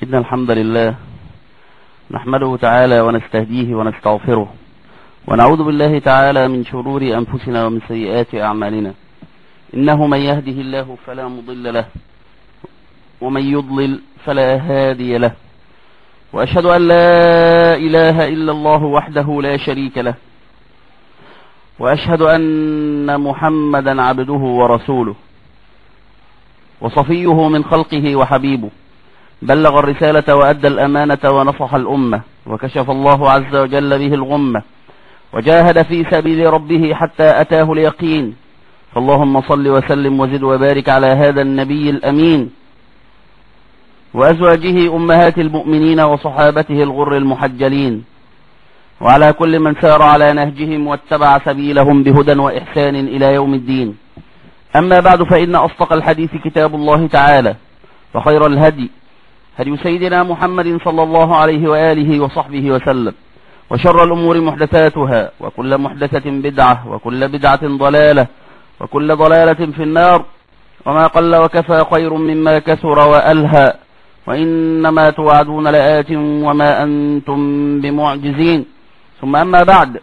إن الحمد لله نحمده تعالى ونستهديه ونستغفره ونعوذ بالله تعالى من شرور أنفسنا ومن سيئات أعمالنا إنه من يهده الله فلا مضل له ومن يضلل فلا هادي له وأشهد أن لا إله إلا الله وحده لا شريك له وأشهد أن محمدا عبده ورسوله وصفيه من خلقه وحبيبه بلغ الرسالة وأدى الأمانة ونصح الأمة وكشف الله عز وجل به الغمة وجاهد في سبيل ربه حتى أتاه اليقين فاللهم صل وسلم وزد وبارك على هذا النبي الأمين وأزواجه أمهات المؤمنين وصحابته الغر المحجلين وعلى كل من سار على نهجهم واتبع سبيلهم بهدى وإحسان إلى يوم الدين أما بعد فإن أصدق الحديث كتاب الله تعالى وخير الهدي هدي سيدنا محمد صلى الله عليه وآله وصحبه وسلم وشر الأمور محدثاتها وكل محدثة بدعة وكل بدعة ضلالة وكل ضلالة في النار وما قل وكفى خير مما كثر وألهى وإنما توعدون لآت وما أنتم بمعجزين ثم أما بعد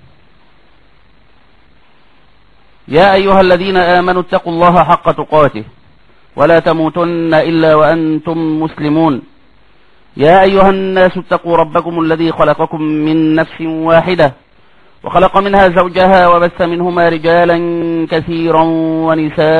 يا أيها الذين آمنوا اتقوا الله حق تقاته ولا تموتن إلا وأنتم مسلمون يا أيها الناس اتقوا ربكم الذي خلقكم من نفس واحدة وخلق منها زوجها وبث منهما رجالا كثيرا ونساء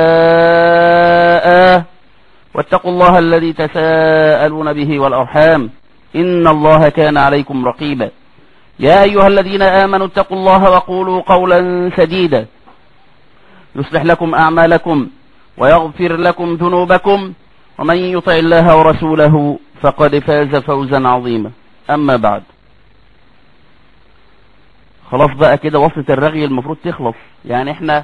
واتقوا الله الذي تساءلون به والأرحام إن الله كان عليكم رقيبا يا أيها الذين آمنوا اتقوا الله وقولوا قولا سديدا يصلح لكم أعمالكم ويغفر لكم ذنوبكم ومن يطع الله ورسوله فقد فاز فوزا عظيما أما بعد خلاص بقى كده وصلة الرغي المفروض تخلص يعني احنا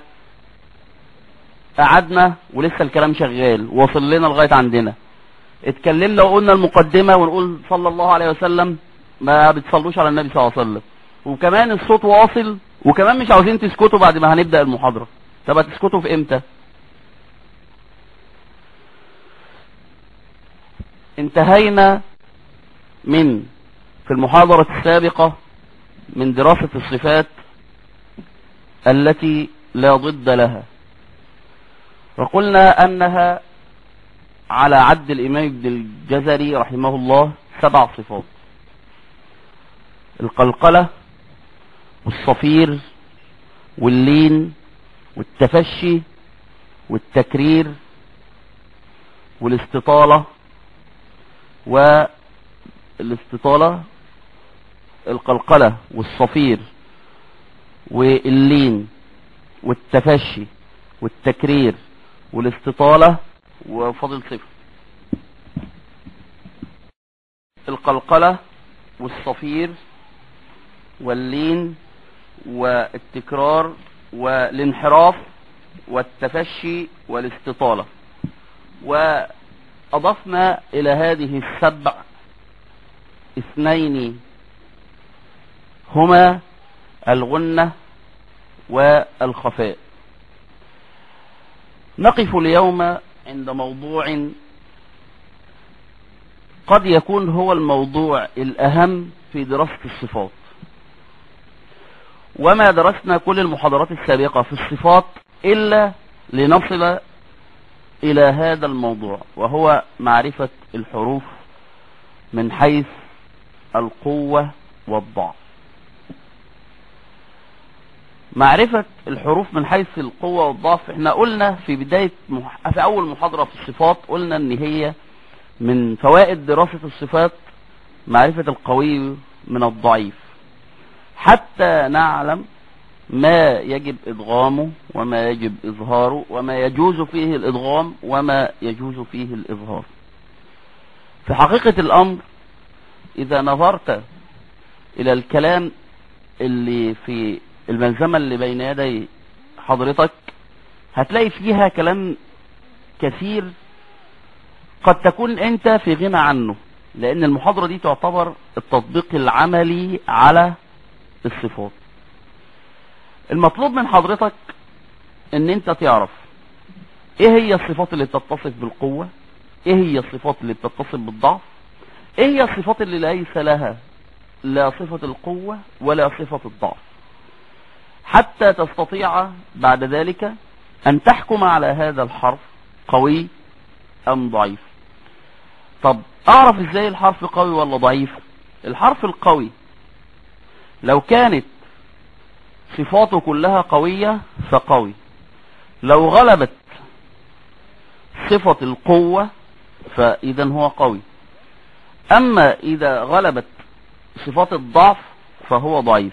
قعدنا ولسه الكلام شغال وصل لنا لغاية عندنا اتكلمنا وقلنا المقدمة ونقول صلى الله عليه وسلم ما بتصلوش على النبي صلى الله عليه وسلم وكمان الصوت واصل وكمان مش عاوزين تسكتوا بعد ما هنبدأ المحاضرة طب هتسكتوا في امتى انتهينا من في المحاضرة السابقة من دراسة الصفات التي لا ضد لها وقلنا أنها على عد الإمام ابن الجزري رحمه الله سبع صفات القلقلة والصفير واللين والتفشي والتكرير والاستطالة والاستطالة القلقلة والصفير واللين والتفشي والتكرير والاستطالة وفضل صفر القلقلة والصفير واللين والتكرار والانحراف والتفشي والاستطالة وأضفنا إلى هذه السبع اثنين هما الغنة والخفاء نقف اليوم عند موضوع قد يكون هو الموضوع الأهم في دراسة الصفات وما درسنا كل المحاضرات السابقة في الصفات إلا لنصل إلى هذا الموضوع وهو معرفة الحروف من حيث القوة والضعف معرفة الحروف من حيث القوة والضعف احنا قلنا في بداية مح... في أول محاضرة في الصفات قلنا ان هي من فوائد دراسة الصفات معرفة القوي من الضعيف حتى نعلم ما يجب إدغامه وما يجب إظهاره وما يجوز فيه الإدغام وما يجوز فيه الإظهار في حقيقة الأمر إذا نظرت إلى الكلام اللي في الملزمة اللي بين يدي حضرتك هتلاقي فيها كلام كثير قد تكون أنت في غنى عنه لأن المحاضرة دي تعتبر التطبيق العملي على الصفات المطلوب من حضرتك ان انت تعرف ايه هي الصفات اللي بتتصف بالقوة ايه هي الصفات اللي بتتصف بالضعف ايه هي الصفات اللي ليس لها لا صفة القوة ولا صفة الضعف حتى تستطيع بعد ذلك ان تحكم على هذا الحرف قوي ام ضعيف طب اعرف ازاي الحرف قوي ولا ضعيف الحرف القوي لو كانت صفاته كلها قوية فقوي لو غلبت صفة القوة فإذا هو قوي أما إذا غلبت صفات الضعف فهو ضعيف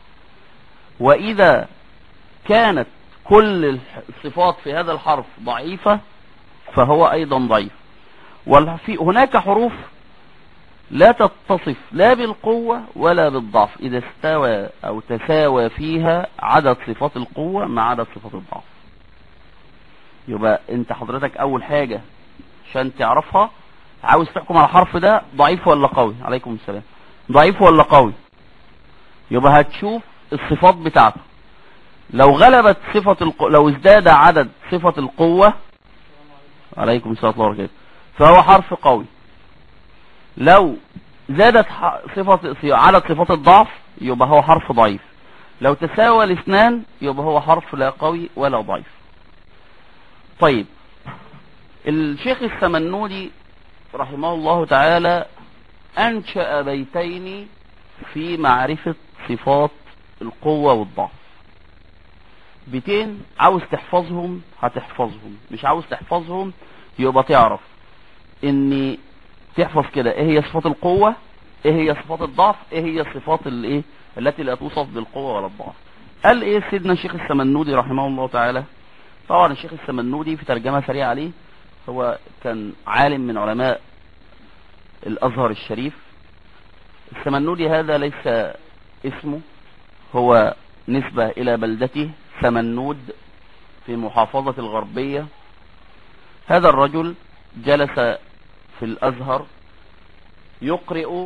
وإذا كانت كل الصفات في هذا الحرف ضعيفة فهو أيضا ضعيف وهناك حروف لا تتصف لا بالقوة ولا بالضعف إذا استوى أو تساوى فيها عدد صفات القوة مع عدد صفات الضعف يبقى انت حضرتك اول حاجة عشان تعرفها عاوز تحكم على الحرف ده ضعيف ولا قوي عليكم السلام ضعيف ولا قوي يبقى هتشوف الصفات بتاعته لو غلبت صفة القوة لو ازداد عدد صفة القوة عليكم السلام ورحمة الله فهو حرف قوي لو زادت صفة عدد صفات الضعف يبقى هو حرف ضعيف لو تساوى الاثنان يبقى هو حرف لا قوي ولا ضعيف طيب الشيخ السمنودي رحمه الله تعالى أنشأ بيتين في معرفة صفات القوة والضعف بيتين عاوز تحفظهم هتحفظهم مش عاوز تحفظهم يبقى تعرف ان تحفظ كده ايه هي صفات القوة ايه هي صفات الضعف ايه هي الصفات الايه التي لا توصف بالقوة ولا الضعف قال ايه سيدنا الشيخ السمنودي رحمه الله تعالى طبعا الشيخ السمنودي في ترجمة سريعة عليه هو كان عالم من علماء الازهر الشريف السمنودي هذا ليس اسمه هو نسبة الى بلدته سمنود في محافظة الغربية هذا الرجل جلس في الازهر يقرئ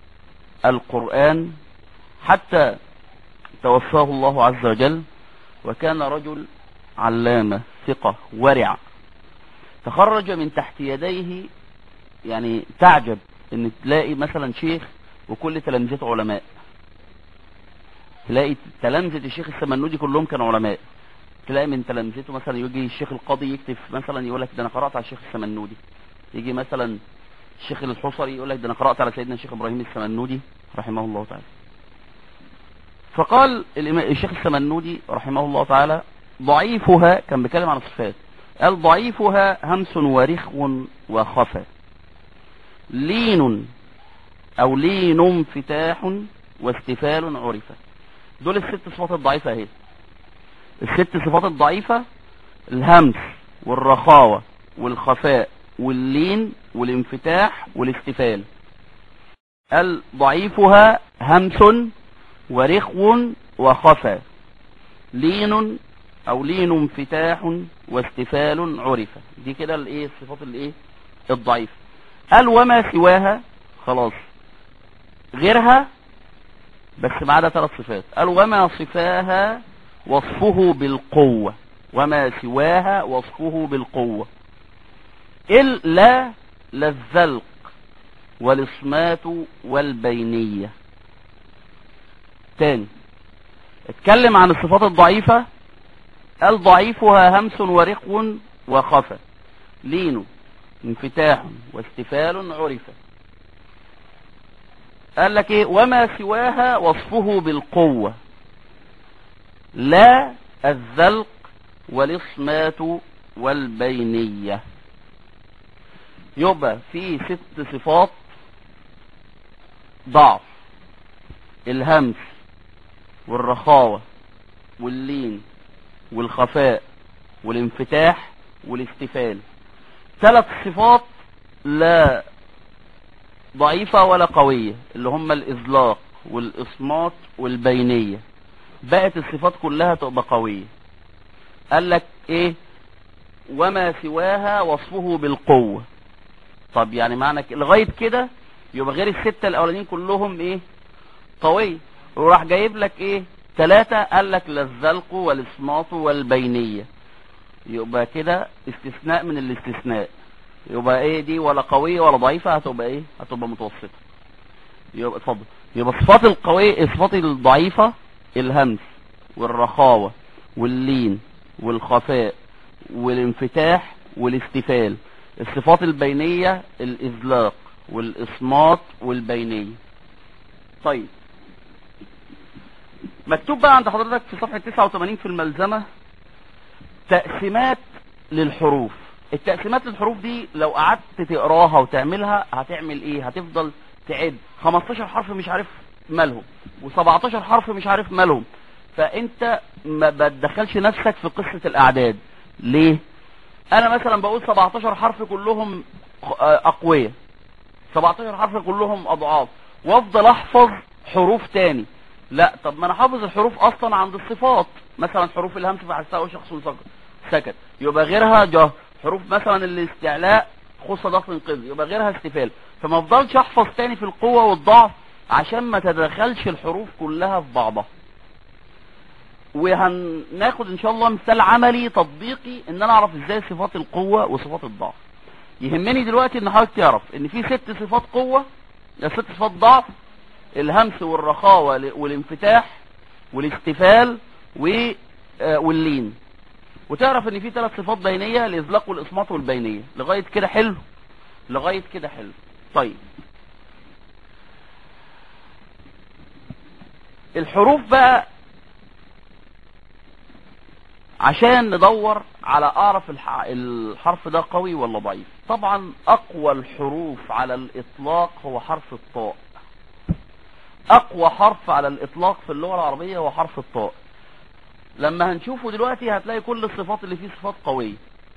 القرآن حتى توفاه الله عز وجل وكان رجل علامة ثقة ورع تخرج من تحت يديه يعني تعجب ان تلاقي مثلا شيخ وكل تلامذته علماء تلاقي تلامذة الشيخ السمنودي كلهم كانوا علماء تلاقي من تلامذته مثلا يجي الشيخ القاضي يكتب مثلا يقول لك ده انا قرات على الشيخ السمنودي يجي مثلا الشيخ الحصري يقول لك ده انا قرات على سيدنا الشيخ ابراهيم السمنودي رحمه الله تعالى فقال الشيخ السمنودي رحمه الله تعالى ضعيفها كان بيتكلم عن الصفات قال ضعيفها همس ورخو وخفى لين او لين انفتاح واستفال عرفة دول الست صفات الضعيفة اهي الست صفات الضعيفة الهمس والرخاوة والخفاء واللين والانفتاح والاستفال قال ضعيفها همس ورخو وخفى لين او لين انفتاح واستفال عرفة دي كده الايه الصفات الايه الضعيفة قال وما سواها خلاص غيرها بس ما عدا ثلاث صفات قال وما صفاها وصفه بالقوة وما سواها وصفه بالقوة إلا للذلق والإصمات والبينية تاني اتكلم عن الصفات الضعيفة قال ضعيفها همس ورق وخفى لين انفتاح واستفال عرفة قال لك ايه وما سواها وصفه بالقوة لا الذلق والإصمات والبينية يبقى في ست صفات ضعف الهمس والرخاوة واللين والخفاء والانفتاح والاستفال ثلاث صفات لا ضعيفة ولا قوية اللي هم الإزلاق والإصمات والبينية بقت الصفات كلها تبقى قوية قال لك ايه وما سواها وصفه بالقوة طب يعني معنى لغاية كده يبقى غير الستة الاولانيين كلهم ايه قوية وراح جايب لك ايه ثلاثة قال لك للزلق والإصمات والبينية يبقى كده استثناء من الاستثناء يبقى ايه دي ولا قوية ولا ضعيفة هتبقى ايه هتبقى متوسطة يبقى اتفضل يبقى الصفات القوية الصفات الضعيفة الهمس والرخاوة واللين والخفاء والانفتاح والاستفال الصفات البينية الإذلاق والإصمات والبينية طيب مكتوب بقى عند حضرتك في صفحة 89 في الملزمة تقسيمات للحروف التقسيمات للحروف دي لو قعدت تقراها وتعملها هتعمل ايه هتفضل تعد 15 حرف مش عارف مالهم و17 حرف مش عارف مالهم فانت ما بتدخلش نفسك في قصة الاعداد ليه انا مثلا بقول 17 حرف كلهم اقوياء 17 حرف كلهم اضعاف وافضل احفظ حروف تاني لا طب ما انا حافظ الحروف اصلا عند الصفات مثلا حروف الهمس فحسها شخص سكت يبقى غيرها جه حروف مثلا الاستعلاء خص ضغط انقذ يبقى غيرها استفال فما افضلش احفظ تاني في القوة والضعف عشان ما تدخلش الحروف كلها في بعضها وهناخد ان شاء الله مثال عملي تطبيقي ان انا اعرف ازاي صفات القوة وصفات الضعف يهمني دلوقتي ان حضرتك تعرف ان في ست صفات قوة ست صفات ضعف الهمس والرخاوة والانفتاح والاستفال واللين وتعرف ان في ثلاث صفات بينية الازلاق والاصمات والبينية لغاية كده حلو لغاية كده حلو طيب الحروف بقى عشان ندور على اعرف الحرف ده قوي ولا ضعيف طبعا اقوى الحروف على الاطلاق هو حرف الطاء اقوى حرف على الاطلاق في اللغة العربية هو حرف الطاء لما هنشوفه دلوقتي هتلاقي كل الصفات اللي فيه صفات قوية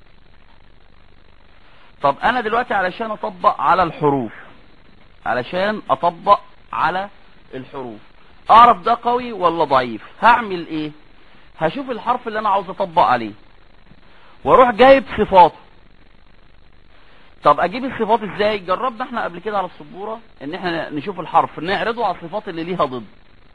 طب انا دلوقتي علشان اطبق على الحروف علشان اطبق على الحروف اعرف ده قوي ولا ضعيف هعمل ايه هشوف الحرف اللي انا عاوز اطبق عليه واروح جايب صفاته طب اجيب الصفات ازاي جربنا احنا قبل كده على السبورة ان احنا نشوف الحرف نعرضه على الصفات اللي ليها ضد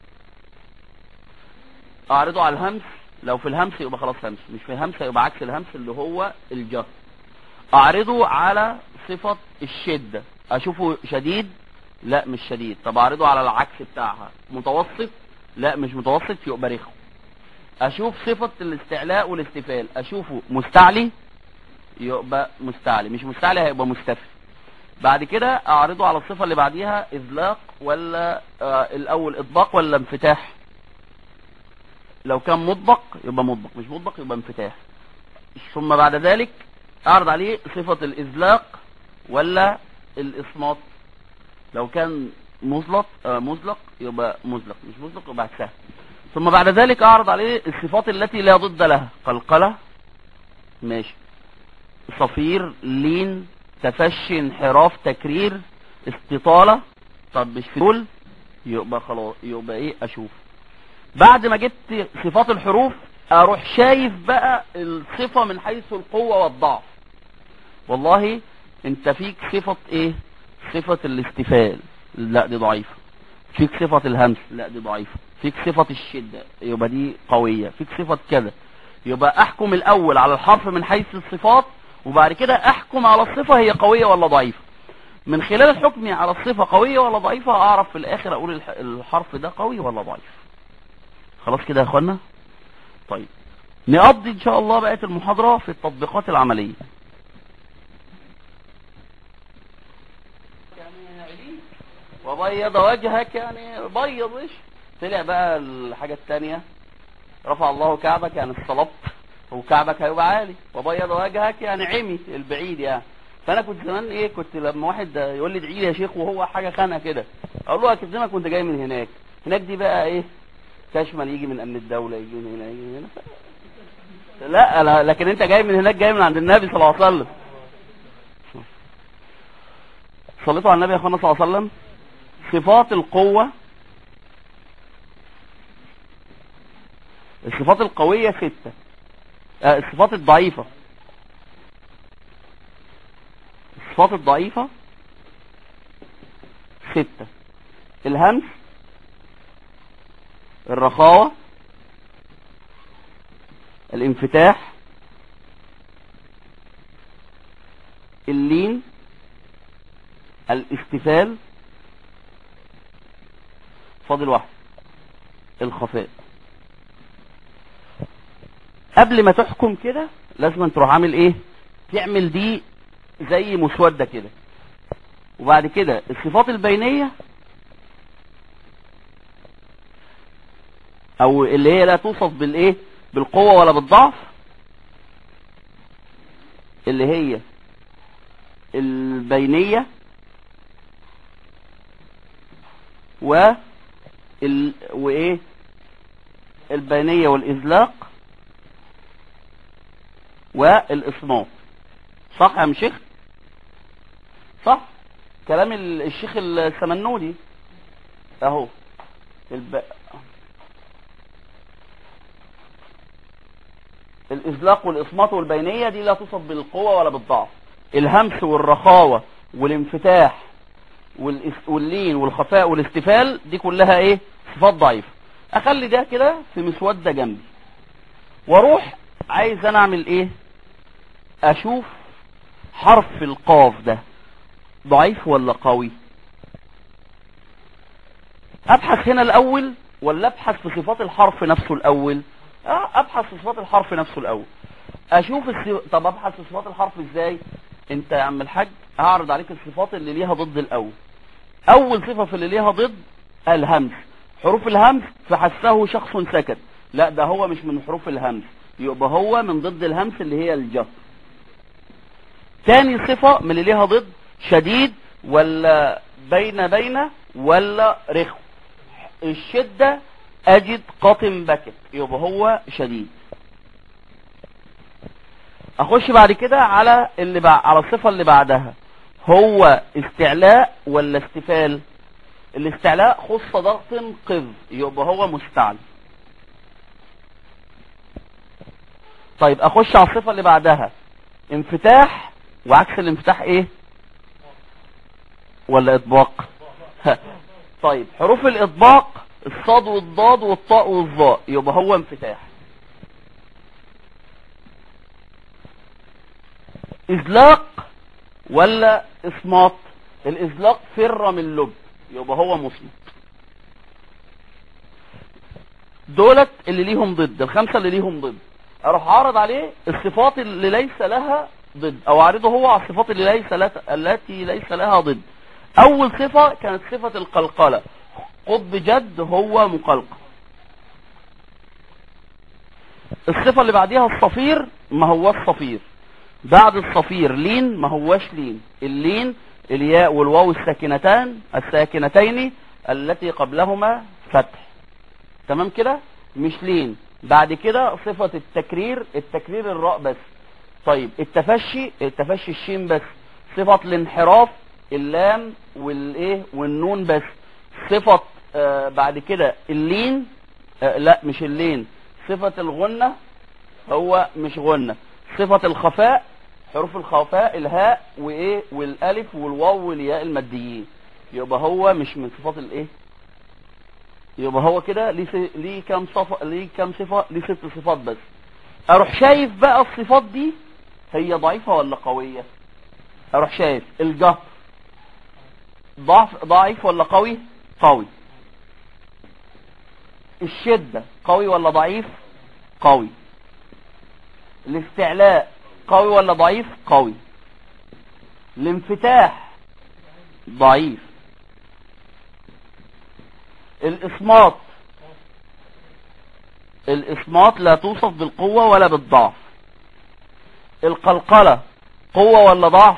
اعرضه على الهمس لو في الهمس يبقى خلاص همس مش في الهمس يبقى عكس الهمس اللي هو الجر اعرضه على صفة الشدة اشوفه شديد لا مش شديد طب اعرضه على العكس بتاعها متوسط لا مش متوسط يبقى رخو اشوف صفة الاستعلاء والاستفال اشوفه مستعلي يبقى مستعلي مش مستعلي هيبقى مستفل بعد كده اعرضه على الصفة اللي بعديها اذلاق ولا آه الاول اطباق ولا انفتاح لو كان مطبق يبقى مطبق مش مطبق يبقى انفتاح ثم بعد ذلك اعرض عليه صفة الاذلاق ولا الاصمات لو كان مزلق آه مزلق يبقى مزلق مش مزلق يبقى عكسها ثم بعد ذلك اعرض عليه الصفات التي لا ضد لها قلقلة ماشي صفير لين تفشي انحراف تكرير استطالة طب مش في دول يبقى خلاص يبقى ايه اشوف بعد ما جبت صفات الحروف اروح شايف بقى الصفة من حيث القوة والضعف والله انت فيك صفة ايه صفة الاستفال لا دي ضعيفة فيك صفة الهمس لا دي ضعيفة فيك صفة الشدة يبقى دي قوية فيك صفة كذا يبقى احكم الاول على الحرف من حيث الصفات وبعد كده احكم على الصفة هي قوية ولا ضعيفة من خلال حكمي على الصفة قوية ولا ضعيفة اعرف في الاخر اقول الحرف ده قوي ولا ضعيف خلاص كده يا اخوانا طيب نقضي ان شاء الله بقية المحاضرة في التطبيقات العملية وبيض وجهك يعني بيض ايش طلع بقى الحاجة التانية رفع الله كعبك يعني الصلبت وكعبك هيبقى عالي وبيض وجهك يعني عمي البعيد يعني فانا كنت زمان ايه كنت لما واحد يقول لي ادعي لي يا شيخ وهو حاجه خانه كده اقول له اكذبك كنت جاي من هناك هناك دي بقى ايه تشمل يجي من امن الدوله يجي من هنا يجي من هنا لا, لا لكن انت جاي من هناك جاي من عند النبي صلى الله عليه وسلم صليتوا على النبي يا اخوانا صلى الله عليه وسلم صفات القوة الصفات القوية ستة آه الصفات الضعيفة الصفات الضعيفة ستة الهمس الرخاوة الانفتاح اللين الاستفال فاضل واحد الخفاء قبل ما تحكم كده لازم تروح عامل ايه تعمل دي زي مسودة كده وبعد كده الصفات البينية او اللي هي لا توصف بالايه بالقوة ولا بالضعف اللي هي البينية و ال... وايه البينية والإزلاق والإصناف صح يا مشيخ صح كلام ال- الشيخ السمنودي اهو الب... الإزلاق والإصمات والبينية دي لا توصف بالقوة ولا بالضعف الهمس والرخاوة والانفتاح والإس- واللين والخفاء والاستفال دي كلها ايه صفات ضعيفة اخلي ده كده في مسودة جنبي واروح عايز انا اعمل ايه اشوف حرف القاف ده ضعيف ولا قوي ابحث هنا الاول ولا ابحث في صفات الحرف نفسه الاول اه ابحث في صفات الحرف نفسه الاول اشوف الصف... طب ابحث في صفات الحرف ازاي انت يا عم الحاج هعرض عليك الصفات اللي ليها ضد الاول اول صفة في اللي ليها ضد الهمس حروف الهمس فحسه شخص سكت لا ده هو مش من حروف الهمس يبقى هو من ضد الهمس اللي هي الجهر تاني صفة من اللي ليها ضد شديد ولا بين بين ولا رخو الشدة اجد قاطم بكت يبقى هو شديد اخش بعد كده على اللي بع... على الصفة اللي بعدها هو استعلاء ولا استفال الاستعلاء خص ضغط قذ يبقى هو مستعل طيب اخش على الصفة اللي بعدها انفتاح وعكس الانفتاح ايه ولا اطباق طيب حروف الاطباق الصاد والضاد والطاء والظاء يبقى هو انفتاح ازلاق ولا اصمات الازلاق فر من لب يبقى هو مصمت دولت اللي ليهم ضد الخمسة اللي ليهم ضد اروح اعرض عليه الصفات اللي ليس لها ضد او اعرضه هو على الصفات اللي ليس لها التي ليس لها ضد اول صفة كانت صفة القلقلة قطب جد هو مقلقل الصفة اللي بعديها الصفير ما هو الصفير بعد الصفير لين ما هوش لين اللين الياء والواو الساكنتان الساكنتين التي قبلهما فتح تمام كده مش لين بعد كده صفة التكرير التكرير الراء بس طيب التفشي التفشي الشين بس صفة الانحراف اللام والايه والنون بس صفة آه بعد كده اللين آه لا مش اللين صفة الغنة هو مش غنة صفة الخفاء حروف الخفاء الهاء وايه والالف والواو والياء الماديين يبقى هو مش من صفات الايه يبقى هو كده ليه س- ليه كام صفه ليه كام صفه ليه ست صفات بس اروح شايف بقى الصفات دي هي ضعيفه ولا قويه اروح شايف الجهر ضعف ضعيف ولا قوي قوي الشده قوي ولا ضعيف قوي الاستعلاء قوي ولا ضعيف قوي الانفتاح ضعيف الإصمات الإصمات لا توصف بالقوة ولا بالضعف القلقلة قوة ولا ضعف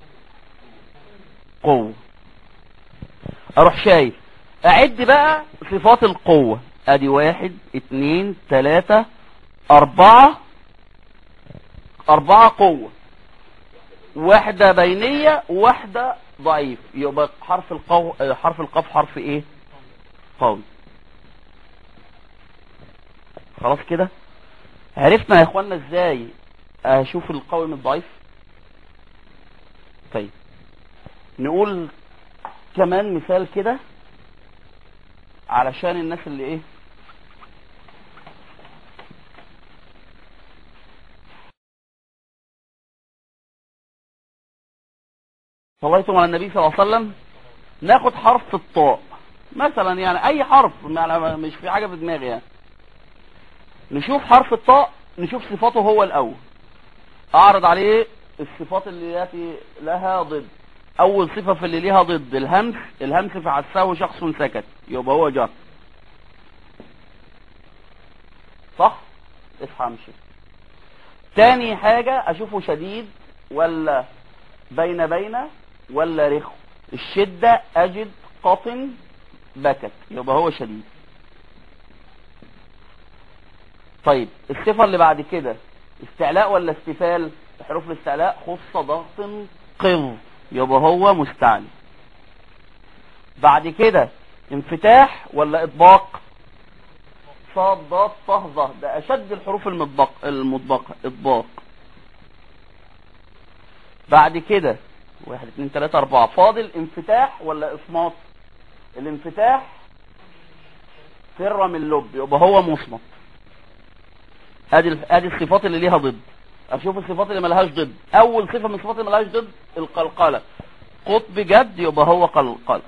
قوة اروح شايف اعد بقى صفات القوة ادي واحد اتنين تلاتة اربعة اربعة قوة واحدة بينية وواحدة ضعيف يبقى حرف القو حرف القاف حرف ايه قوي خلاص كده عرفنا يا اخوانا ازاي اشوف القوي من الضعيف طيب نقول كمان مثال كده علشان الناس اللي ايه صليتم على النبي صلى الله عليه وسلم ناخد حرف الطاء مثلا يعني اي حرف يعني مش في حاجة في دماغي يعني نشوف حرف الطاء نشوف صفاته هو الاول اعرض عليه الصفات اللي التي لها ضد اول صفة في اللي ليها ضد الهمس الهمس في عساه شخص سكت يبقى هو جر صح افهم شيء تاني حاجة اشوفه شديد ولا بين بين ولا رخو الشدة اجد قطن بكت يبقى هو شديد طيب الصفة اللي بعد كده استعلاء ولا استفال حروف الاستعلاء خص ضغط قض يبقى هو مستعلي بعد كده انفتاح ولا اطباق صاد ضاد طه ظه ده اشد الحروف المطبق المطبقه اطباق بعد كده واحد اتنين تلاتة اربعة فاضل انفتاح ولا اصمات الانفتاح فر من اللب يبقى هو مصمت ادي ادي الصفات اللي ليها ضد اشوف الصفات اللي ملهاش ضد اول صفة من الصفات اللي ملهاش ضد القلقلة قطب جد يبقى هو قلقلة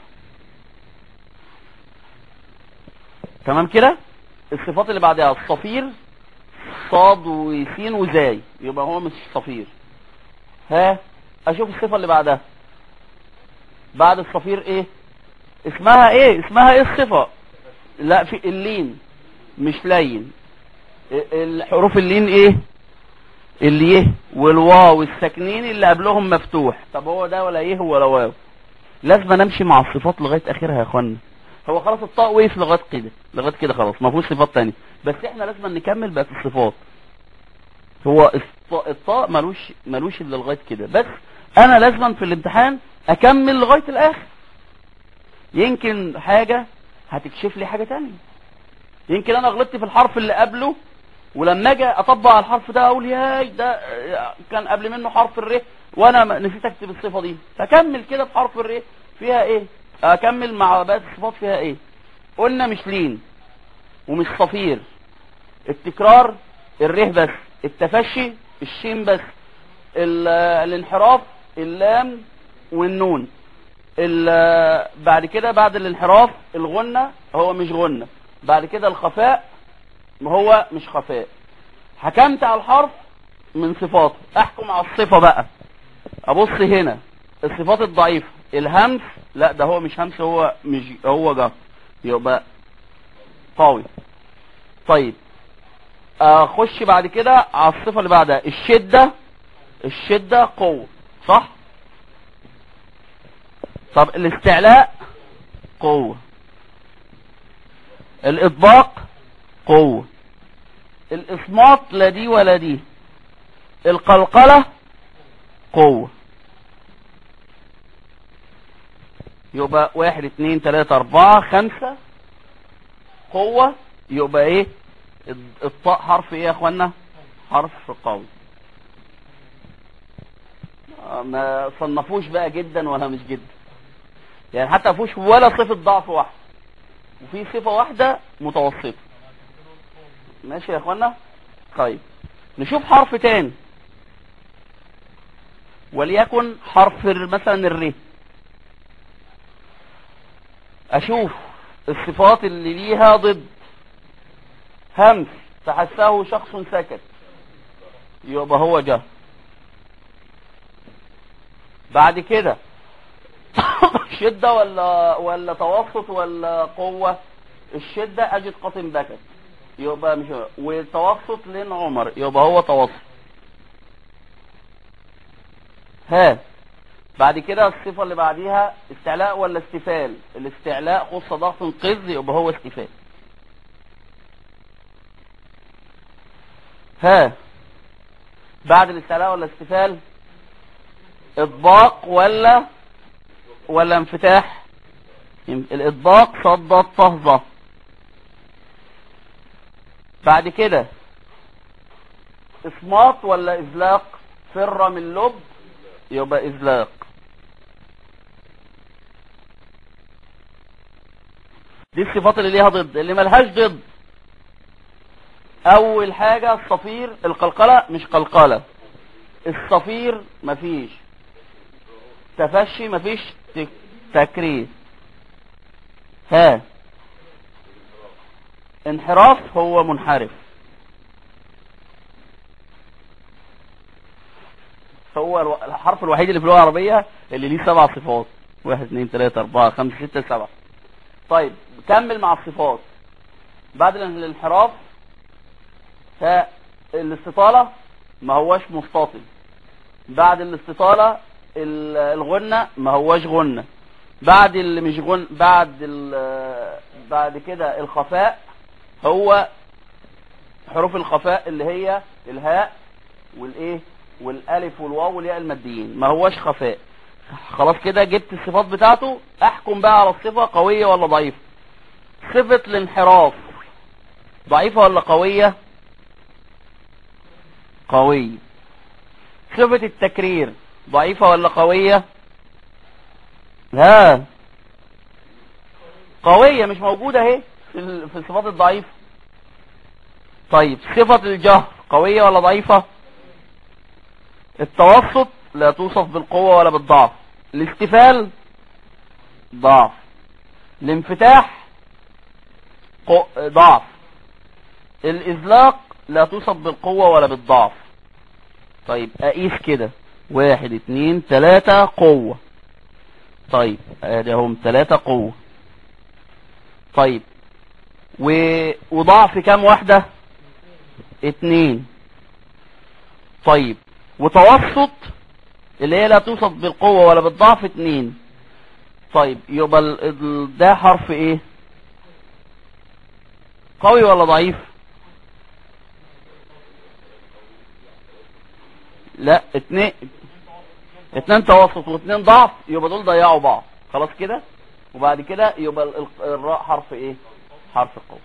تمام كده الصفات اللي بعدها الصفير صاد وسين وزاي يبقى هو مش صفير ها اشوف الصفة اللي بعدها بعد الصفير ايه اسمها ايه اسمها ايه الصفة لا في اللين مش لين الحروف اللين ايه اليه والواو الساكنين اللي قبلهم مفتوح طب هو ده ولا ايه ولا واو لازم نمشي مع الصفات لغايه اخرها يا اخوانا هو خلاص الطاء وقف لغايه كده لغايه كده خلاص ما فيهوش صفات تانية بس احنا لازم نكمل بقى الصفات هو الطاء, الطاء ملوش ملوش الا لغايه كده بس انا لازم في الامتحان اكمل لغايه الاخر يمكن حاجه هتكشف لي حاجه تانية يمكن انا غلطت في الحرف اللي قبله ولما اجي اطبق على الحرف ده اقول ياي ده كان قبل منه حرف الر وانا نسيت اكتب الصفه دي فكمل كده في حرف الر فيها ايه اكمل مع بقى الصفات فيها ايه قلنا مش لين ومش صفير التكرار الره بس التفشي الشين بس الانحراف اللام والنون بعد كده بعد الانحراف الغنة هو مش غنة بعد كده الخفاء هو مش خفاء حكمت على الحرف من صفاته احكم على الصفة بقى ابص هنا الصفات الضعيفة الهمس لا ده هو مش همس هو مش هو جر يبقى قوي طيب اخش بعد كده على الصفة اللي بعدها الشدة الشدة قوة صح طب الاستعلاء قوة الاطباق قوة الاصمات لا دي ولا دي القلقلة قوة يبقى واحد اتنين تلاتة اربعة خمسة قوة يبقى ايه الطاء حرف ايه يا اخوانا حرف قوي ما صنفوش بقى جدا ولا مش جدا يعني حتى فيهوش ولا صفة ضعف واحدة وفي صفة واحدة متوسطة ماشي يا اخوانا طيب نشوف حرف تاني وليكن حرف مثلا الر اشوف الصفات اللي ليها ضد همس تحسه شخص سكت يبقى هو جه بعد كده شدة ولا ولا توسط ولا قوة الشدة اجد قطن بكت يبقى مش والتوسط لين عمر يبقى هو توسط ها بعد كده الصفة اللي بعديها استعلاء ولا استفال الاستعلاء خص ضغط قز يبقى هو استفال ها بعد الاستعلاء ولا استفال اطباق ولا ولا انفتاح الاطباق صد طهظة بعد كده اصمات ولا ازلاق فر من لب يبقى ازلاق دي الصفات اللي ليها ضد اللي ملهاش ضد اول حاجة الصفير القلقلة مش قلقلة الصفير مفيش تفشي مفيش تك- تكرير ها انحراف هو منحرف هو الو- الحرف الوحيد اللي في اللغة العربية اللي ليه سبع صفات واحد اثنين ثلاثة أربعة خمسة ستة سبعة طيب كمل مع الصفات بعد ال- الانحراف ها الاستطالة ما هواش مستطيل بعد الاستطالة ال- الغنة ما هواش غنة بعد اللي مش غن بعد ال- بعد كده الخفاء هو حروف الخفاء اللي هي الهاء والايه والالف والواو والياء الماديين ما هواش خفاء خلاص كده جبت الصفات بتاعته احكم بقى على الصفة قوية ولا ضعيفة صفة الانحراف ضعيفة ولا قوية قوية صفة التكرير ضعيفة ولا قوية ها قوية مش موجودة اهي في ال- في الصفات الضعيفة طيب صفة الجهر قوية ولا ضعيفة التوسط لا توصف بالقوة ولا بالضعف الاستفال ضعف الانفتاح قو- ضعف الإزلاق لا توصف بالقوة ولا بالضعف طيب أقيس كده واحد اتنين تلاتة قوة طيب ادي هم تلاتة قوة طيب و... وضعف كام واحدة اتنين طيب وتوسط اللي هي لا توصف بالقوة ولا بالضعف اتنين طيب يبقى ال... ال- ده حرف ايه قوي ولا ضعيف لا اتنين اتنين توسط واتنين ضعف يبقى دول ضيعوا بعض خلاص كده وبعد كده يبقى ال- ال- الراء حرف ايه حرف قوي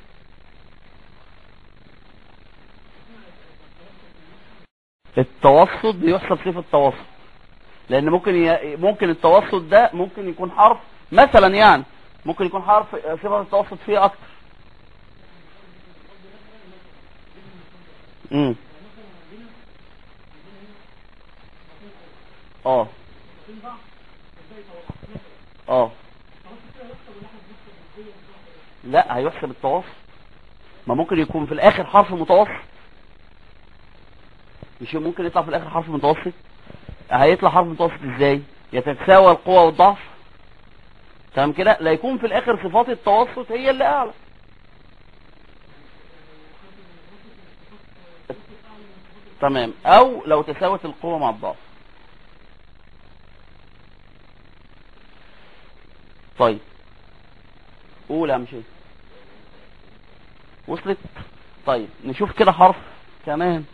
التوسط بيحسب صفة توسط لان ممكن ي... ممكن التوسط ده ممكن يكون حرف مثلا يعني ممكن يكون حرف صفة التوسط فيه اكتر امم اه اه لا هيحسب التوسط ما ممكن يكون في الاخر حرف متوسط مش ممكن يطلع في الاخر حرف متوسط هيطلع حرف متوسط ازاي يتساوى القوة والضعف تمام كده لا يكون في الاخر صفات التوسط هي اللي اعلى تمام او لو تساوت القوة مع الضعف طيب قول يا مشي وصلت طيب نشوف كده حرف كمان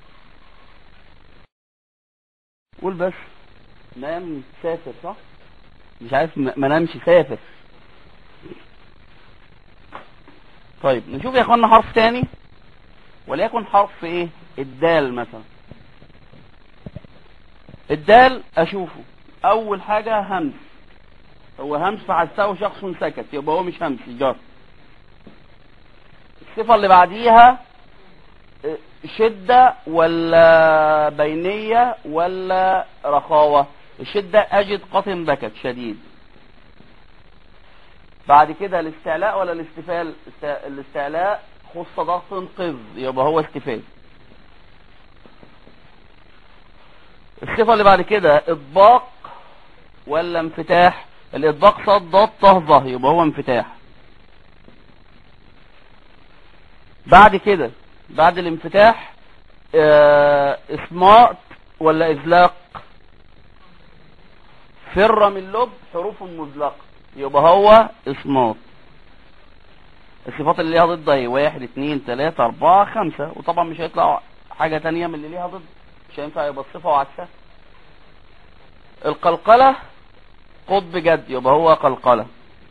قول بس نام سافر صح مش عارف ما ما نامش سافر طيب نشوف يا اخوانا حرف تاني وليكن حرف ايه الدال مثلا الدال اشوفه اول حاجة همس هو همس فحسه شخص سكت يبقى هو مش همس جار الصفة اللي بعديها اه، شدة ولا بينية ولا رخاوة الشدة أجد قطن بكت شديد بعد كده الاستعلاء ولا الاستفال است- الاستعلاء خص ضغط قذ يبقى هو استفال الصفة اللي بعد كده اطباق ولا انفتاح الاطباق صد ضاد طه ظه يبقى هو انفتاح بعد كده بعد الانفتاح اه اسماء ولا ازلاق فر من لب حروف مزلقة يبقى هو اسماط الصفات اللي ليها ضد اهي واحد اتنين تلاتة اربعة خمسة وطبعا مش هيطلع حاجة تانية من اللي ليها ضد مش هينفع يبقى الصفة وعكسها القلقلة قطب جد يبقى هو قلقلة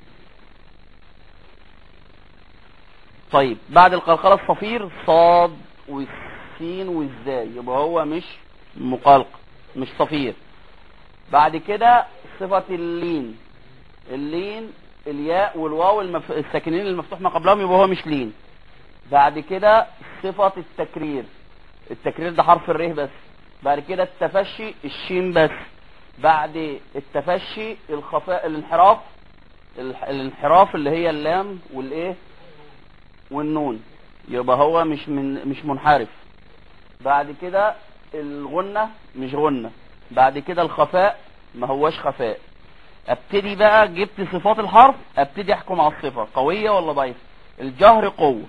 طيب بعد القلقلة الصفير صاد والسين والزاي يبقى هو مش مقلق مش صفير بعد كده صفة اللين اللين الياء والواو المف... الساكنين المفتوح ما قبلهم يبقى هو مش لين بعد كده صفة التكرير التكرير ده حرف الره بس بعد كده التفشي الشين بس بعد التفشي الخفاء الانحراف الح- الانحراف اللي هي اللام والايه والنون يبقى هو مش من مش منحرف بعد كده الغنة مش غنة بعد كده الخفاء ما هوش خفاء ابتدي بقى جبت صفات الحرف ابتدي احكم على الصفة قوية ولا ضعيفة الجهر قوة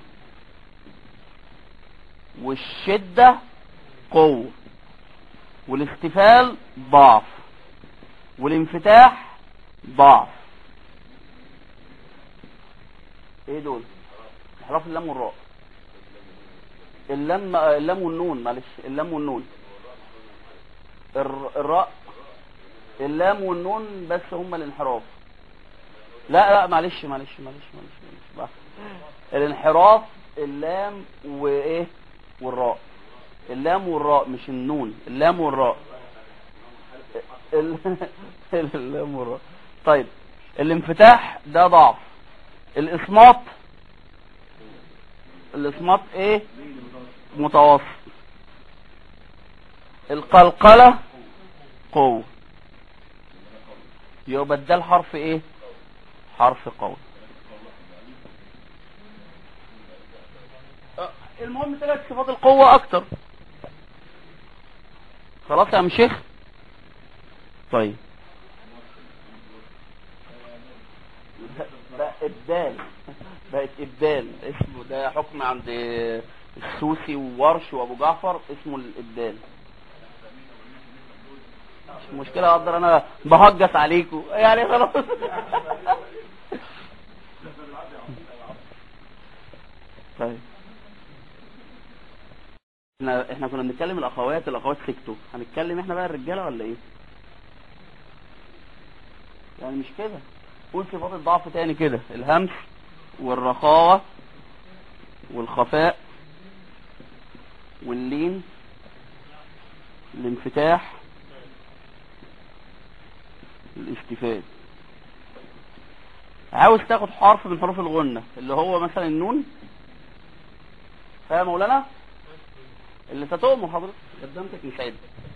والشدة قوة والاستفال ضعف والانفتاح ضعف ايه دول احراف اللام والراء اللام اللام والنون معلش اللام والنون الر- الراء اللام والنون بس هما الانحراف لا لا معلش معلش معلش معلش, معلش. بقى. الانحراف اللام وايه والراء اللام والراء مش النون اللام والراء ال- اللام والراء طيب الانفتاح ده ضعف الاصمات الاصمات ايه متوسط القلقلة قوة يبقى ده الحرف ايه حرف قوي أه، المهم ثلاث صفات القوة اكتر خلاص يا عم شيخ طيب بقى ابدال بقت ابدال اسمه ده حكم عند السوسي وورش وابو جعفر اسمه الابدال مش مشكلة اقدر انا بهجس عليكم يعني خلاص طيب احنا احنا كنا بنتكلم الاخوات الاخوات سكتوا هنتكلم احنا بقى الرجاله ولا ايه يعني مش كده قول صفات الضعف تاني كده الهمس والرخاوة والخفاء واللين الانفتاح الاستفاد عاوز تاخد حرف من حروف الغنة اللي هو مثلا النون فاهم يا مولانا اللي ستؤمر حضرتك قدامتك مساعدة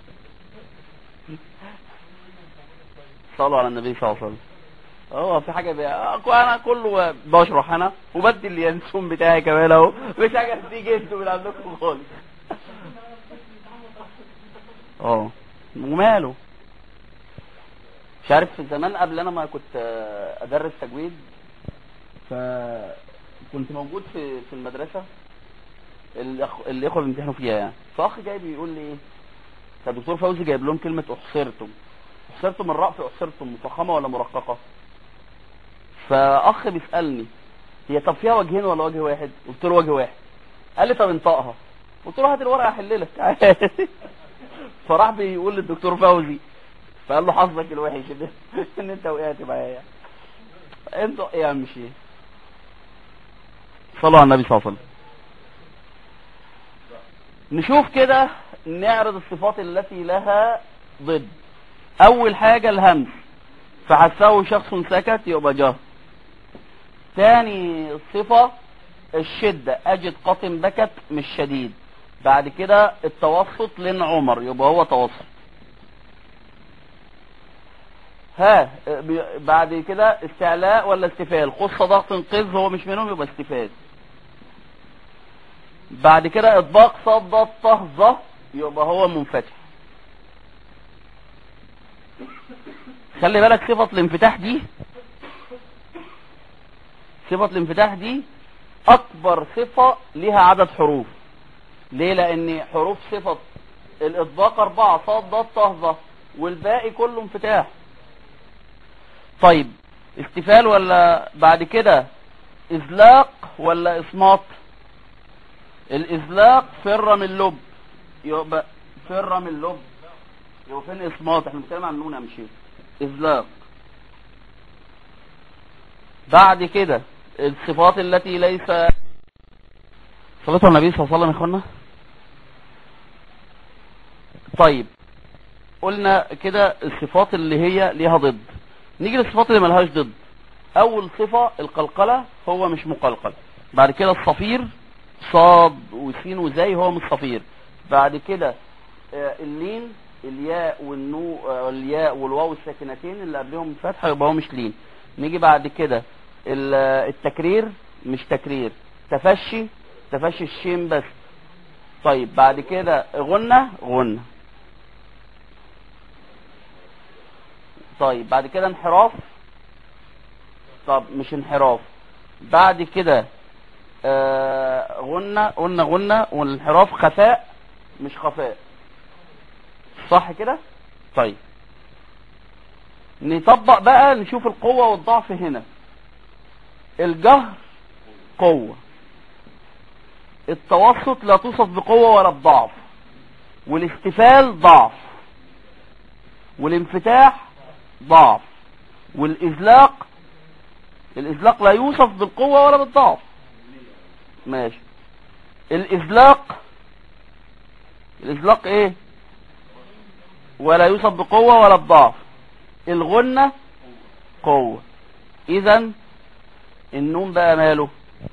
صلوا على النبي صلى الله عليه وسلم اه في حاجه بي... انا كله بشرح انا وبدي اليانسون بتاعي كمان اهو مش حاجه بتيجي انتوا من عندكم خالص اه وماله مش عارف في زمان قبل انا ما كنت آه، ادرس تجويد فكنت موجود في في المدرسه الأخ... الاخوه اللي بيمتحنوا فيها يعني فاخ جاي بيقول لي ايه فالدكتور فوزي جايب لهم كلمه احصرتم احصرتم الراء في احصرتم مفخمه ولا مرققه فاخ بيسالني هي طب فيها وجهين ولا وجه واحد قلت له وجه واحد قال لي طب انطقها قلت له هات الورقه احللك فراح بيقول للدكتور فوزي فقال له حظك الوحش ان ان انت وقعت معايا انطق ايه يا عم شيخ صلوا على النبي صلى الله عليه وسلم نشوف كده نعرض الصفات التي لها ضد اول حاجة الهمس فحسه شخص سكت يبقى جهر تاني صفة الشدة اجد قطن بكت مش شديد بعد كده التوسط لن عمر يبقى هو توسط ها بي- بعد كده استعلاء ولا استفال خص ضغط قز هو مش منهم يبقى استفاد بعد كده اطباق صد طهظة يبقى هو منفتح خلي بالك صفة الانفتاح دي صفة الانفتاح دي اكبر صفة ليها عدد حروف ليه لان حروف صفة الاطباق اربعة صاد ضاد طهظة والباقي كله انفتاح طيب استفال ولا بعد كده ازلاق ولا اصمات الازلاق فر من لب يبقى فر من لب يبقى فين اصمات احنا بنتكلم عن النون يا مشير ازلاق بعد كده الصفات التي ليس صلاة على النبي صلى الله عليه وسلم يا اخوانا طيب قلنا كده الصفات اللي هي ليها ضد نيجي للصفات اللي ملهاش ضد اول صفة القلقلة هو مش مقلقل بعد كده الصفير صاد وسين وزي هو مش صفير بعد كده آه، اللين الياء والنو آه، الياء والواو الساكنتين اللي قبلهم فتحه يبقى هو مش لين نيجي بعد كده ال- التكرير مش تكرير تفشي تفشي الشين بس طيب بعد كده غنة غنة طيب بعد كده انحراف طب مش انحراف بعد كده آه غنة قلنا غنة والانحراف خفاء مش خفاء صح كده طيب نطبق بقى نشوف القوة والضعف هنا الجهر قوة التوسط لا توصف بقوة ولا بضعف والاستفال ضعف والانفتاح ضعف والإزلاق الإزلاق لا يوصف بالقوة ولا بالضعف ماشي الإزلاق الإزلاق إيه ولا يوصف بقوة ولا بضعف الغنة قوة إذا النون بقى ماله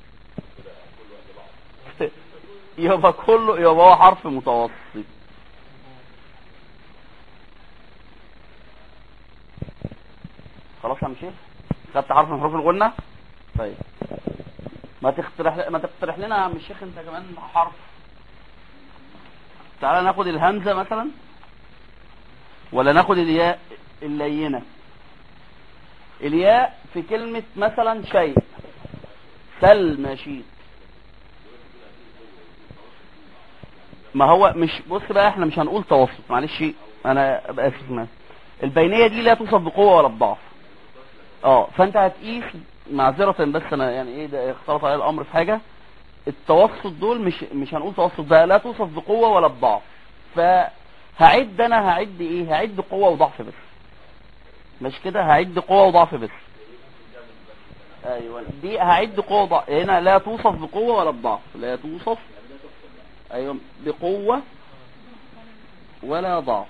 يبقى كله يبقى هو حرف متوسط خلاص يا مشيخ خدت حرف من حروف الغنة طيب ما تقترح ما تقترح لنا يا عم الشيخ انت كمان حرف تعالى ناخد الهمزة مثلا ولا ناخد الياء اللينة الياء في كلمة مثلا شيء سل ما شئت ما هو مش بص بقى احنا مش هنقول توسط معلش انا ابقى اسف ما البينية دي لا توصف بقوة ولا بضعف اه فانت هتقيس معذرة بس انا يعني ايه ده اختلط علي الامر في حاجة التوسط دول مش مش هنقول توسط ده لا توصف بقوة ولا بضعف فهعد انا هعد ايه هعد قوة وضعف بس مش كده هعد قوة وضعف بس ايوه دي هعد قوة وضعف هنا لا توصف بقوة ولا بضعف لا توصف ايوه بقوة ولا ضعف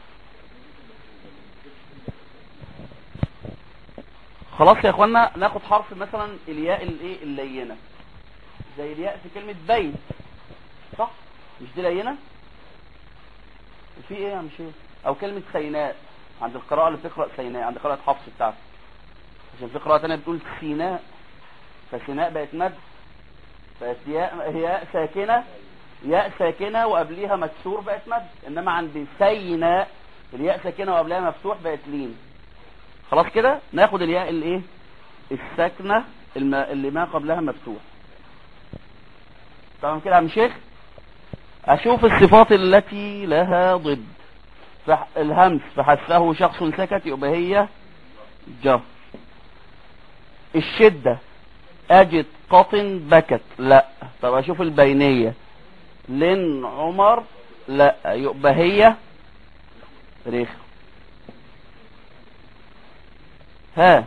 خلاص يا اخوانا ناخد حرف مثلا الياء الايه اللينه زي الياء في كلمه بيت صح مش دي لينه في ايه يا مش ايه او كلمه سيناء عند القراءه اللي بتقرا سيناء عند قراءه حفص بتاعته عشان في قراءه ثانيه بتقول سيناء فسيناء بقت مد بقت ياء ياء ساكنه ياء ساكنه وقبليها مكسور بقت مد انما عند سيناء الياء ساكنه وقبلها مفتوح بقت لين خلاص كده ناخد الياء الايه الساكنه الم... اللي ما قبلها مفتوح تمام كده يا عم شيخ اشوف الصفات التي لها ضد فح... الهمس فحسه شخص سكت يبقى هي جهر الشدة اجد قطن بكت لا طب اشوف البينية لن عمر لا يبقى هي رخم ها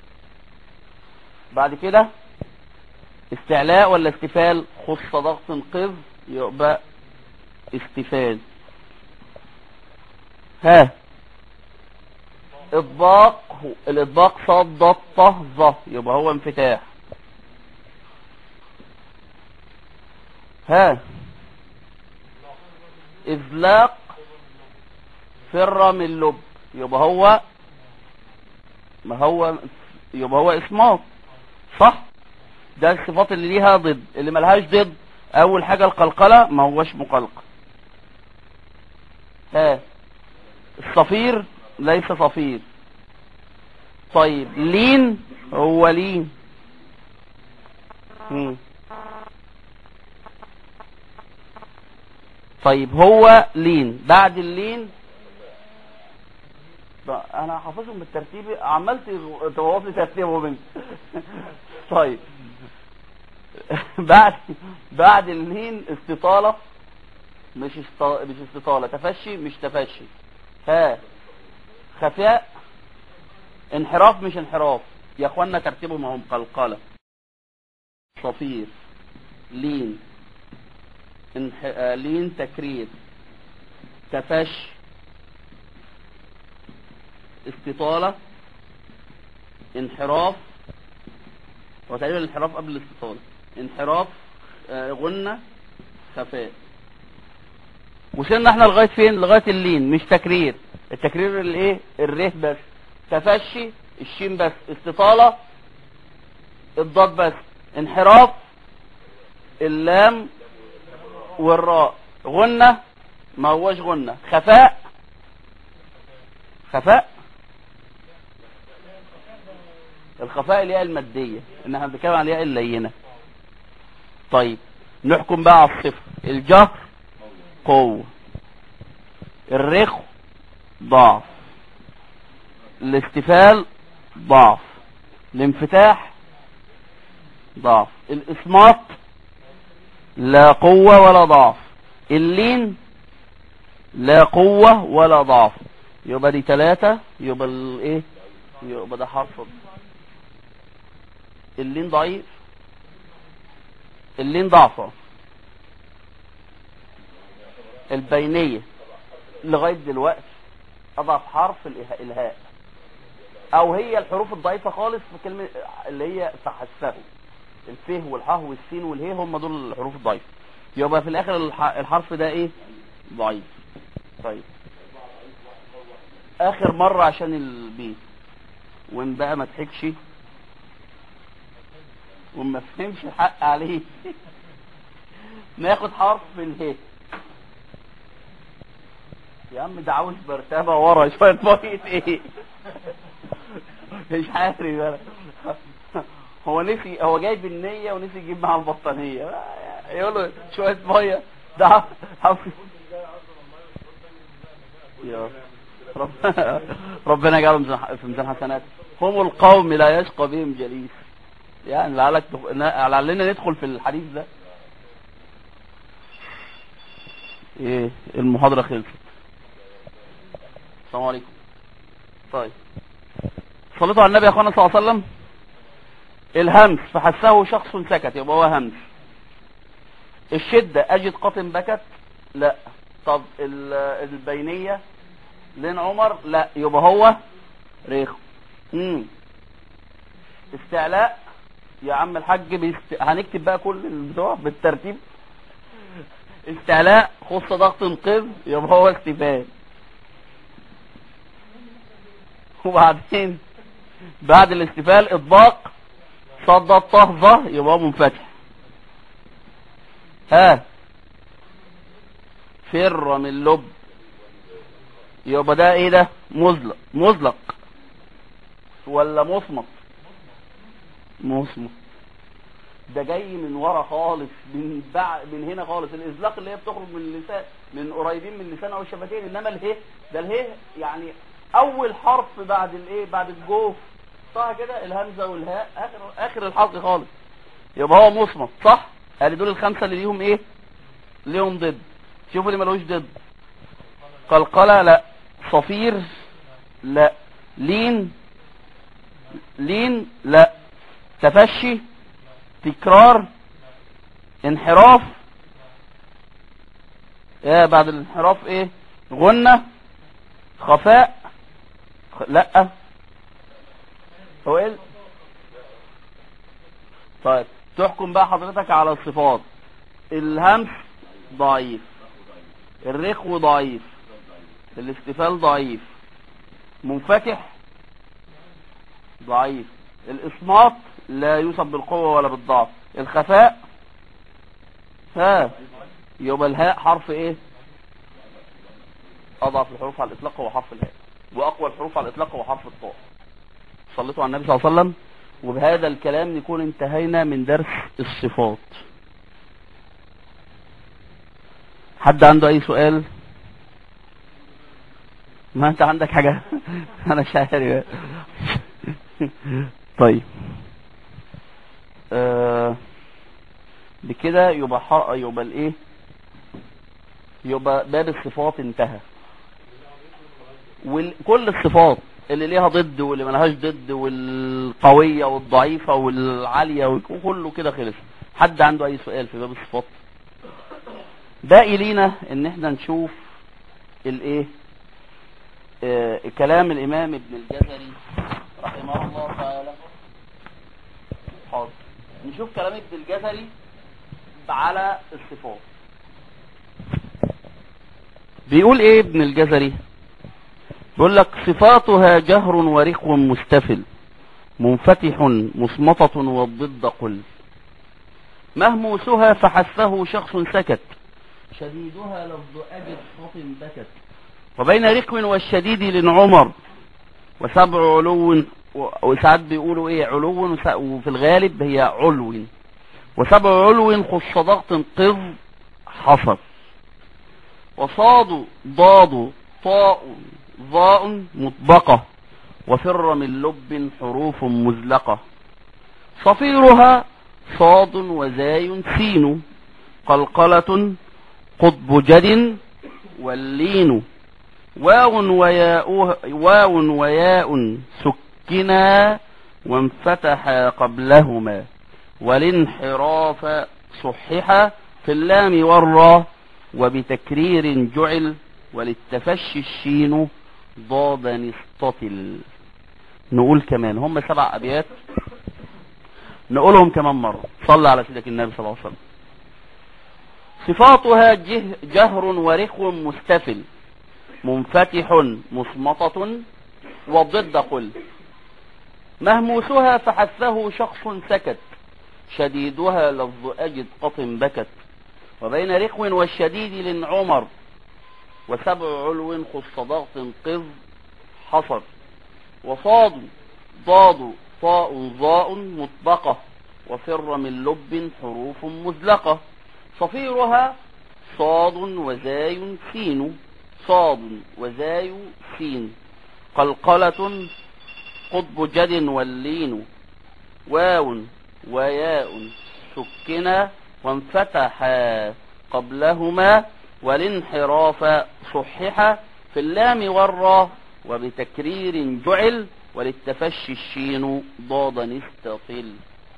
بعد كده استعلاء ولا استفال خص ضغط قذ يبقى استفال ها اطباق الاطباق صاد ضاد طه ظ يبقى هو انفتاح ها ازلاق فر من لب يبقى هو ما هو يبقى هو اسماط صح ده الصفات اللي ليها ضد اللي ملهاش ضد اول حاجة القلقلة ما هوش مقلقل ها الصفير ليس صفير طيب لين هو لين مم. طيب هو لين بعد اللين انا حافظهم بالترتيب عملت تبوظ لي ترتيبهم انت طيب بعد بعد اللين استطالة مش است... مش استطالة تفشي مش تفشي ها خفاء انحراف مش انحراف يا اخوانا ترتيبهم هم قلقلة صفير لين انح... آه، لين تكرير تفش استطالة انحراف هو تقريبا الانحراف قبل الاستطالة انحراف آه، غنة خفاء وصلنا احنا لغايه فين لغايه اللين مش تكرير التكرير الايه الره بس تفشي الشين بس استطاله الضاد بس انحراف اللام والراء غنة ما هوش غنة خفاء خفاء الخفاء الياء المادية انها بنتكلم عن الياء اللينة طيب نحكم بقى على الصفر الجهر قوة الرخو ضعف الاستفال ضعف الانفتاح ضعف الاسماط لا قوة ولا ضعف اللين لا قوة ولا ضعف يبقى دي ثلاثة يبقى الايه يبقى ده حرف اللين ضعيف اللين ضعفة البينية لغاية دلوقتي اضعف حرف الإه- الهاء او هي الحروف الضعيفة خالص في كلمة اللي هي فحسه الفه والحاء والسين والهي هم دول الحروف الضعيفة يبقى في الاخر الح- الحرف ده ايه ضعيف طيب اخر مرة عشان البيت وان بقى ما تحكش وما فهمش الحق عليه ناخد حرف اله يا عم ده عاوز مرتبة ورا شوية مية ايه مش عارف انا هو نسي هو جايب النية ونسي يجيب معاها البطانية يقول له شوية مية ده حافظ يا رب ربنا يجعلهم في ميزان حسنات هم القوم لا يشقى بهم جليس يعني لعلك تخ- نا- لعلنا ندخل في الحديث ده ايه المحاضرة خلصت السلام عليكم طيب صليتوا على النبي يا اخوانا صلى الله عليه وسلم الهمس فحسه شخص سكت يبقى هو همس الشدة اجد قطن بكت لا طب ال- البينية لين عمر لا يبقى هو ريخ امم استعلاء يا عم الحاج بيست... هنكتب بقى كل البتوع بالترتيب استعلاء خص ضغط قذ يبقى هو استفاد وبعدين بعد الاستفال اطباق صد الطهظة يبقى هو منفتح ها فر من لب يبقى ده ايه ده مزلق مزلق ولا مصمت مصمت ده جاي من ورا خالص من بع... من هنا خالص الازلاق اللي هي بتخرج من اللسان من قريبين من اللسان او الشفتين انما اله ده اله يعني اول حرف بعد الايه بعد الجوف صح كده الهمزه والهاء اخر اخر الحلق خالص يبقى هو مصمت صح ادي دول الخمسه اللي ليهم ايه ليهم ضد شوفوا اللي ملوش ضد قلقله لا صفير لا لين لين لا تفشي تكرار انحراف ايه بعد الانحراف ايه غنة خفاء خ... لا هو ايه ال- طيب تحكم بقى حضرتك على الصفات الهمس ضعيف الرخو ضعيف الاستفال ضعيف منفتح ضعيف الإصمات لا يوصف بالقوة ولا بالضعف الخفاء ها يبقى الهاء حرف ايه اضعف الحروف على الاطلاق هو حرف الهاء واقوى الحروف على الاطلاق هو حرف الطاء صليتوا على النبي صلى الله عليه وسلم وبهذا الكلام نكون انتهينا من درس الصفات حد عنده اي سؤال ما انت عندك حاجة انا مش عارف طيب آه بكده يبقى حق يبقى الايه يبقى باب الصفات انتهى وكل الصفات اللي ليها ضد واللي ملهاش ضد والقوية والضعيفة والعالية وكله كده خلص حد عنده اي سؤال في باب الصفات باقي لينا ان احنا نشوف الايه آه كلام الامام ابن الجزري رحمه الله تعالى حاضر نشوف كلام ابن الجزري على الصفات بيقول ايه ابن الجزري بيقول لك صفاتها جهر ورخو مستفل منفتح مصمطة والضد قل مهموسها فحثه شخص سكت شديدها لفظ أجد صوت بكت وبين رخو والشديد لنعمر وسبع علو وساعات بيقولوا ايه علو وفي الغالب هي علو وسبع علو خص ضغط قض حصر وصاد ضاد طاء ضاء مطبقة وفر من لب حروف مزلقة صفيرها صاد وزاي سين قلقلة قطب جد واللين واو وياء واو وياء سكنا وانفتحا قبلهما والانحراف صححا في اللام والراء وبتكرير جعل وللتفشي الشين ضاد نستطل نقول كمان هم سبع أبيات نقولهم كمان مرة صلى على سيدك النبي صلى الله عليه وسلم صفاتها جه جهر ورخو مستفل منفتح مصمطة والضد قل مهموسها فحثه شخص سكت شديدها لفظ أجد قط بكت وبين رخو والشديد للعمر وسبع علو خص ضغط قذ حصر وصاد ضاد طاء ضاء مطبقة وفر من لب حروف مزلقة صفيرها صاد وزاي سين صاد وزاي سين قلقلة قطب جد واللين واو وياء سكنا وانفتحا قبلهما والانحراف صحح في اللام والراء وبتكرير جعل وللتفشي الشين ضاد نستطل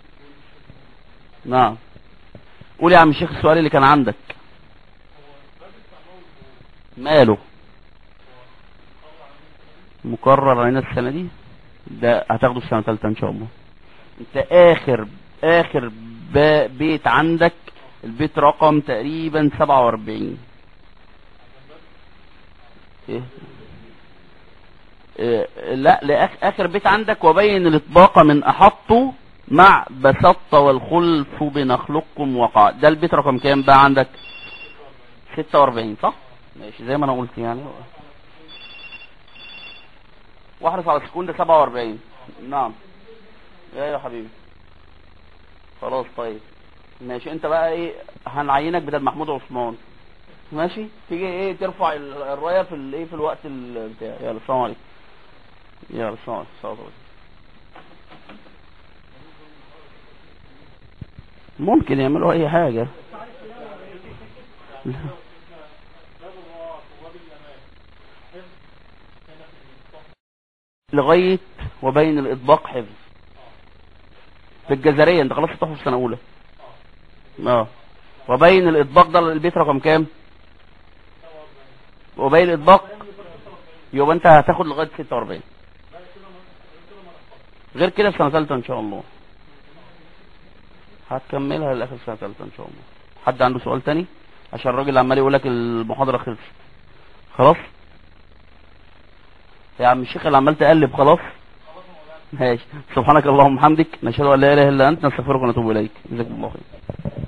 نعم قول يا عم الشيخ السؤال اللي كان عندك ماله مكرر علينا السنة دي ده هتاخده السنة الثالثة ان شاء الله انت اخر اخر بيت عندك البيت رقم تقريبا 47 إيه؟ إيه لا لآخر بيت عندك وبين الإطباق من أحطه مع بسط والخلف بنخلقكم وقع ده البيت رقم كام بقى عندك 46 صح ماشي زي ما انا قلت يعني واحرص على السكون ده 47 نعم يا يا حبيبي خلاص طيب ماشي انت بقى ايه هنعينك بدل محمود عثمان ماشي تيجي ايه ترفع الرايه في الايه في الوقت بتاع يلا السلام عليكم يلا السلام عليكم ممكن يعملوا اي حاجه لغايه وبين الاطباق حفظ في الجزريه انت خلاص تحفظ سنه اولى اه وبين الاطباق ده البيت رقم كام وبين الاطباق يبقى انت هتاخد لغايه 46 غير كده في سنه ثالثه ان شاء الله هتكملها لاخر سنه ثالثه ان شاء الله حد عنده سؤال تاني عشان الراجل عمال يقول لك المحاضره خلصت خلاص يا عم الشيخ اللي عمال تقلب خلاص ماشي سبحانك اللهم وبحمدك نشهد ان لا اله الا انت نستغفرك ونتوب اليك جزاكم الله خير